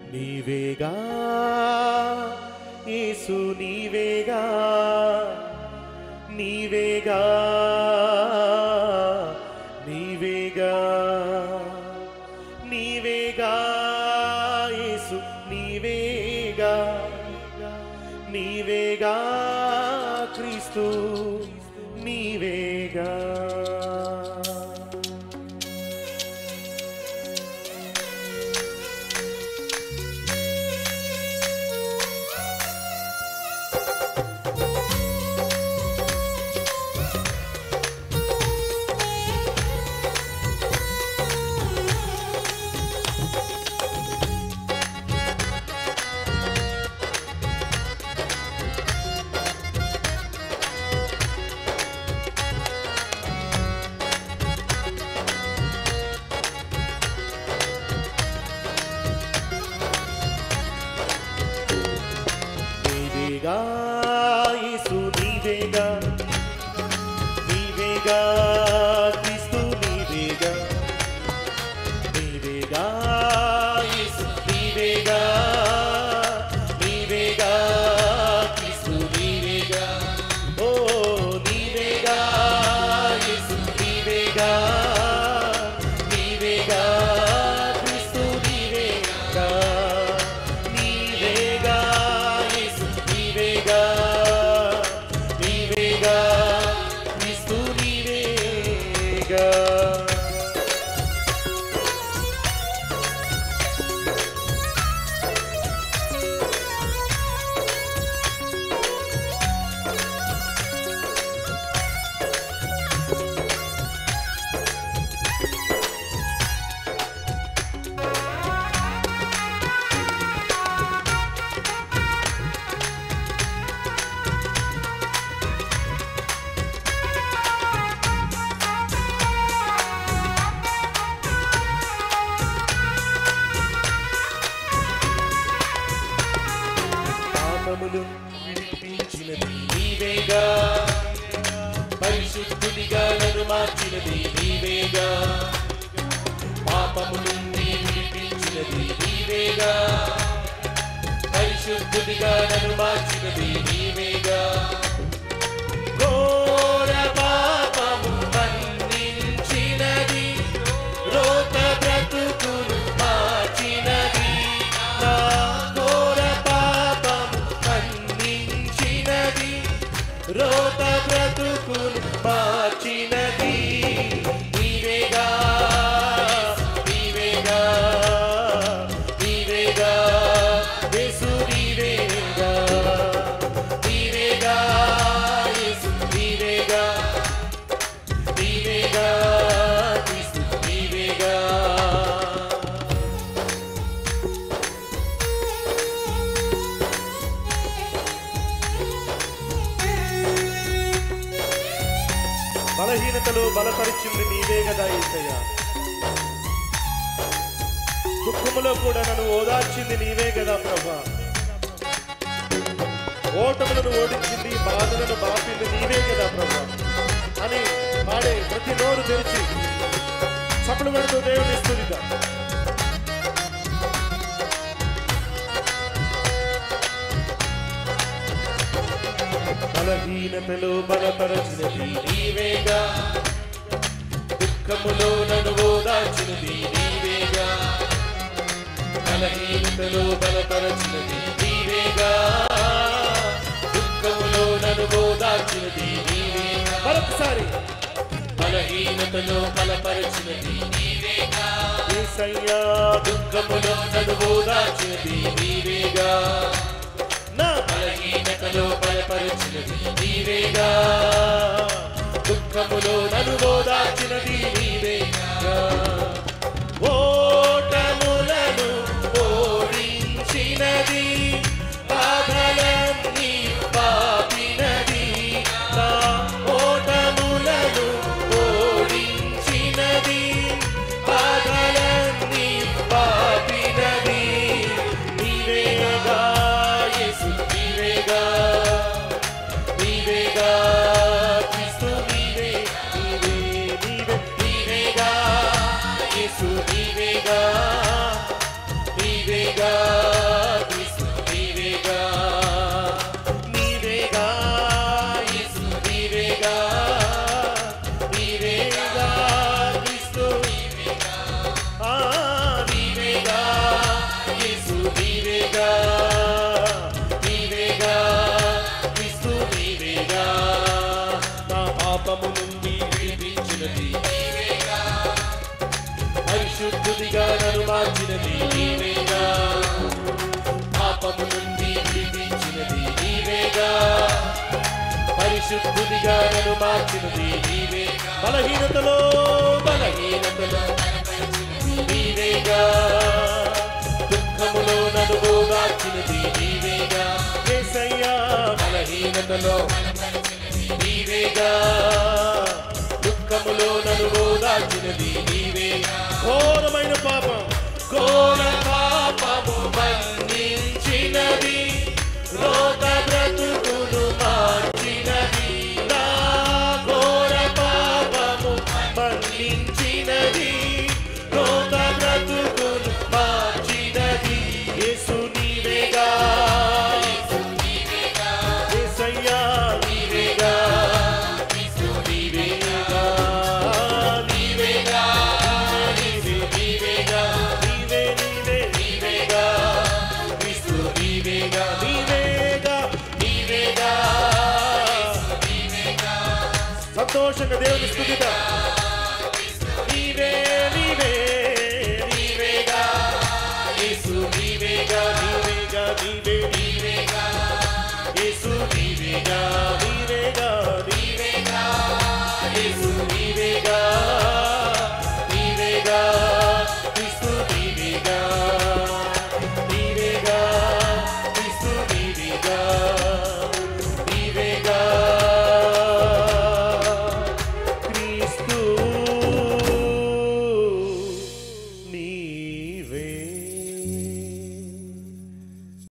నీవేగా యేసు నీవేగా నీవేగా నీవేగా నీవేగా యేసు నీవేగా నీవేగా క్రీస్తు నీవేగా నీవేగా యేసు నీవేగా నీవేగా క్రీస్తు నీవేగా నీవేగా యేసు నీవేగా నీవేగా క్రీస్తు నీవేగా ఓ నీవేగా యేసు నీవేగా నీవేగా క్రీస్తు నీవేగా నీవేగా యేసు నీవేగా నీవేగా క్రీస్తు నీవేగా పాపములు విడిపించినది నీవేగా పరిశుద్ధునిగా నన్ను మార్చినది నీవేగా పాపము నుండి విడిపించినది నీవేగా పరిశుద్ధునిగా నన్ను మార్చినది నీవేగా ఘోర పాపము మన్నించినది రోత బ్రతుకును మార్చినది నా ఘోర పాపము మన్నించినది రోత బ్రతుకును మార్చినది నీవేగా నీవేగా నీవేగా యేసు నీవేగా నీవేగా యేసు నీవేగా నీవేగా క్రీస్తు నీవేగా బలహీనతలో బలపరిచింది నీవే కదా ఈసయ్య దుఃఖములో కూడా నన్ను ఓదార్చింది నీవే కదా ప్రభా ఓటములను ఓడించింది బాధలను బాపింది నీవే కదా ప్రభా అని పాడే ప్రతి నోరు తెరిచి చప్పుడు పెడుతూ దేవుని ఇస్తుందిగా బలహీనతలో బలపరచినది నీవేగా దుఃఖములో నన్ను ఓదార్చినది నీవేగా బలహీనతలో బలపరచినది నీవేగా దుఃఖములో నన్ను ఓదార్చినది నీవేగా మరొకసారి బలహీనతలో బలపరచినది నీవేగా యేసయ్యా దుఃఖములో నన్ను ఓదార్చినది నీవేగా నా బలహీనతలో బలపరచినది నీవేగా దుఃఖములో నన్ను ఓదార్చినది నీవేగా ఓటములను ఓడించినది బాధలన్నీ పాపినది నా ఓటములను ఓడించినది బాధలన్నీ పాపినది పరిశుద్ధుడిగా నన్ను మార్చినది నీవే బలహీనతలో బలహీనతలో నీవేగా దుఃఖములో నన్ను ఓదార్చినది నీవేగా యేసయ్యా బలహీనతలో నీవేగా దుఃఖములో నన్ను ఓదార్చినది నీవే ఘోరమైన పాపం ఘోర పాపము మన్నించినది రోత బ్రతుకును మార్చినది నా ఘోర పాపము మన్నించినది రోత బ్రతుకును మార్చినది యేసు నీవేగా యేసయ్యా నీవేగా యేసు నీవేగా నీవేగా నీవే నీవేగా నీవే నీవే నీవేగా క్రీస్తు నీవేగా నీవేగా నీవేగా సంతోషంగా దేవుని స్థుతిగా నీవే నీవే నీవేగా యేసు నీవేగా నీవేగా నీవే నీవేగా యేసు నీవేగా